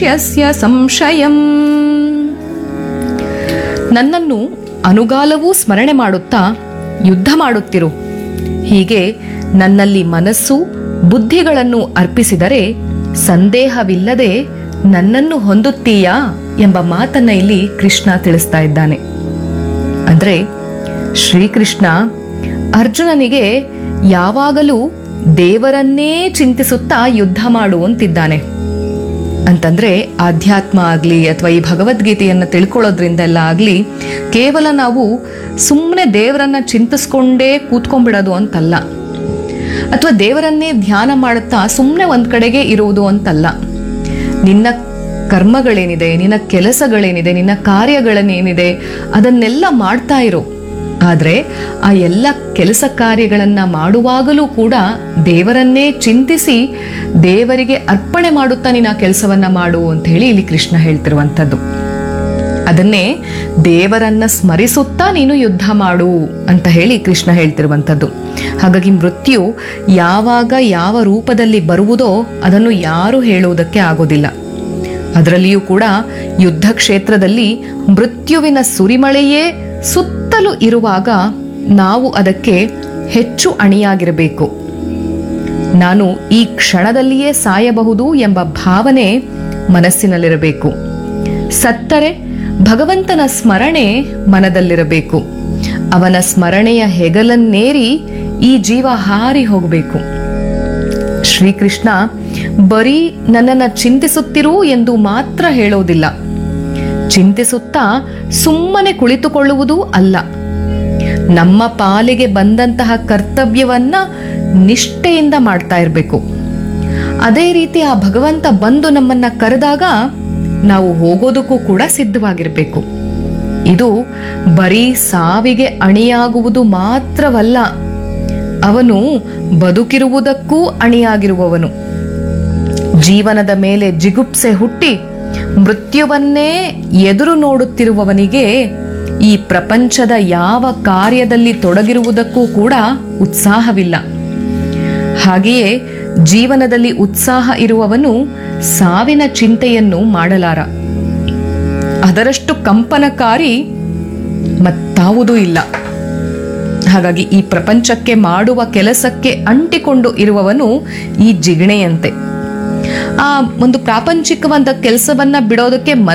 ಮನುಷ್ಯಸ್ಯ ಸಂಶಯಂ ನನ್ನನ್ನು ಅನುಗಾಲವೂ ಸ್ಮರಣೆ ಮಾಡುತ್ತಾ ಯುದ್ಧ ಮಾಡುತ್ತಿರು ಹೀಗೆ ನನ್ನಲ್ಲಿ ಮನಸ್ಸು ಬುದ್ಧಿಗಳನ್ನು ಅರ್ಪಿಸಿದರೆ ಸಂದೇಹವಿಲ್ಲದೆ ನನ್ನನ್ನು ಹೊಂದುತ್ತೀಯಾ ಎಂಬ ಮಾತನ್ನ ಇಲ್ಲಿ ಕೃಷ್ಣ ತಿಳಿಸ್ತಾ ಇದ್ದಾನೆ ಅಂದ್ರೆ ಶ್ರೀಕೃಷ್ಣ ಅರ್ಜುನನಿಗೆ ಯಾವಾಗಲೂ ದೇವರನ್ನೇ ಚಿಂತಿಸುತ್ತಾ ಯುದ್ಧ ಮಾಡುವಂತಿದ್ದಾನೆ ಅಂತಂದ್ರೆ ಆಧ್ಯಾತ್ಮ ಆಗ್ಲಿ ಅಥವಾ ಈ ಭಗವದ್ಗೀತೆಯನ್ನ ತಿಳ್ಕೊಳ್ಳೋದ್ರಿಂದೆಲ್ಲ ಆಗ್ಲಿ ಕೇವಲ ನಾವು ಸುಮ್ಮನೆ ದೇವರನ್ನ ಚಿಂತಿಸ್ಕೊಂಡೇ ಕೂತ್ಕೊಂಡ್ಬಿಡೋದು ಅಂತಲ್ಲ ಅಥವಾ ದೇವರನ್ನೇ ಧ್ಯಾನ ಮಾಡುತ್ತಾ ಸುಮ್ಮನೆ ಒಂದ್ ಕಡೆಗೆ ಇರುವುದು ಅಂತಲ್ಲ ನಿನ್ನ ಕರ್ಮಗಳೇನಿದೆ ನಿನ್ನ ಕೆಲಸಗಳೇನಿದೆ ನಿನ್ನ ಕಾರ್ಯಗಳನ್ನೇನಿದೆ ಅದನ್ನೆಲ್ಲ ಮಾಡ್ತಾ ಇರು ಆದ್ರೆ ಆ ಎಲ್ಲ ಕೆಲಸ ಕಾರ್ಯಗಳನ್ನ ಮಾಡುವಾಗಲೂ ಕೂಡ ದೇವರನ್ನೇ ಚಿಂತಿಸಿ ದೇವರಿಗೆ ಅರ್ಪಣೆ ಮಾಡುತ್ತಾ ನೀನು ಆ ಕೆಲಸವನ್ನ ಮಾಡು ಅಂತ ಹೇಳಿ ಇಲ್ಲಿ ಕೃಷ್ಣ ಹೇಳ್ತಿರುವಂಥದ್ದು ಅದನ್ನೇ ದೇವರನ್ನ ಸ್ಮರಿಸುತ್ತಾ ನೀನು ಯುದ್ಧ ಮಾಡು ಅಂತ ಹೇಳಿ ಕೃಷ್ಣ ಹೇಳ್ತಿರುವಂಥದ್ದು ಹಾಗಾಗಿ ಮೃತ್ಯು ಯಾವಾಗ ಯಾವ ರೂಪದಲ್ಲಿ ಬರುವುದೋ ಅದನ್ನು ಯಾರು ಹೇಳುವುದಕ್ಕೆ ಆಗೋದಿಲ್ಲ ಅದರಲ್ಲಿಯೂ ಕೂಡ ಯುದ್ಧ ಕ್ಷೇತ್ರದಲ್ಲಿ ಮೃತ್ಯುವಿನ ಸುರಿಮಳೆಯೇ ಸುತ್ತಲೂ ಇರುವಾಗ ನಾವು ಅದಕ್ಕೆ ಹೆಚ್ಚು ಅಣಿಯಾಗಿರಬೇಕು ನಾನು ಈ ಕ್ಷಣದಲ್ಲಿಯೇ ಸಾಯಬಹುದು ಎಂಬ ಭಾವನೆ ಮನಸ್ಸಿನಲ್ಲಿರಬೇಕು ಸತ್ತರೆ ಭಗವಂತನ ಸ್ಮರಣೆ ಮನದಲ್ಲಿರಬೇಕು ಅವನ ಸ್ಮರಣೆಯ ಹೆಗಲನ್ನೇರಿ ಈ ಜೀವ ಹಾರಿ ಹೋಗಬೇಕು ಶ್ರೀಕೃಷ್ಣ ಬರೀ ನನ್ನನ್ನ ಚಿಂತಿಸುತ್ತಿರು ಎಂದು ಮಾತ್ರ ಹೇಳೋದಿಲ್ಲ ಚಿಂತಿಸುತ್ತಾ ಸುಮ್ಮನೆ ಕುಳಿತುಕೊಳ್ಳುವುದೂ ಅಲ್ಲ ನಮ್ಮ ಪಾಲಿಗೆ ಬಂದಂತಹ ಕರ್ತವ್ಯವನ್ನ ನಿಷ್ಠೆಯಿಂದ ಮಾಡ್ತಾ ಇರಬೇಕು ಅದೇ ರೀತಿ ಆ ಭಗವಂತ ಬಂದು ನಮ್ಮನ್ನ ಕರೆದಾಗ ನಾವು ಹೋಗೋದಕ್ಕೂ ಕೂಡ ಸಿದ್ಧವಾಗಿರಬೇಕು ಇದು ಬರೀ ಸಾವಿಗೆ ಅಣಿಯಾಗುವುದು ಮಾತ್ರವಲ್ಲ ಅವನು ಬದುಕಿರುವುದಕ್ಕೂ ಅಣಿಯಾಗಿರುವವನು ಜೀವನದ ಮೇಲೆ ಜಿಗುಪ್ಸೆ ಹುಟ್ಟಿ ಮೃತ್ಯುವನ್ನೇ ಎದುರು ನೋಡುತ್ತಿರುವವನಿಗೆ ಈ ಪ್ರಪಂಚದ ಯಾವ ಕಾರ್ಯದಲ್ಲಿ ತೊಡಗಿರುವುದಕ್ಕೂ ಕೂಡ ಉತ್ಸಾಹವಿಲ್ಲ ಹಾಗೆಯೇ ಜೀವನದಲ್ಲಿ ಉತ್ಸಾಹ ಇರುವವನು ಸಾವಿನ ಚಿಂತೆಯನ್ನು ಮಾಡಲಾರ ಅದರಷ್ಟು ಕಂಪನಕಾರಿ ಮತ್ತಾವುದೂ ಇಲ್ಲ ಹಾಗಾಗಿ ಈ ಪ್ರಪಂಚಕ್ಕೆ ಮಾಡುವ ಕೆಲಸಕ್ಕೆ ಅಂಟಿಕೊಂಡು ಇರುವವನು ಈ ಜಿಗಣೆಯಂತೆ ಆ ಒಂದು ಪ್ರಾಪಂಚಿಕವಾದ ಕೆಲಸವನ್ನ ಬಿಡೋದಕ್ಕೆ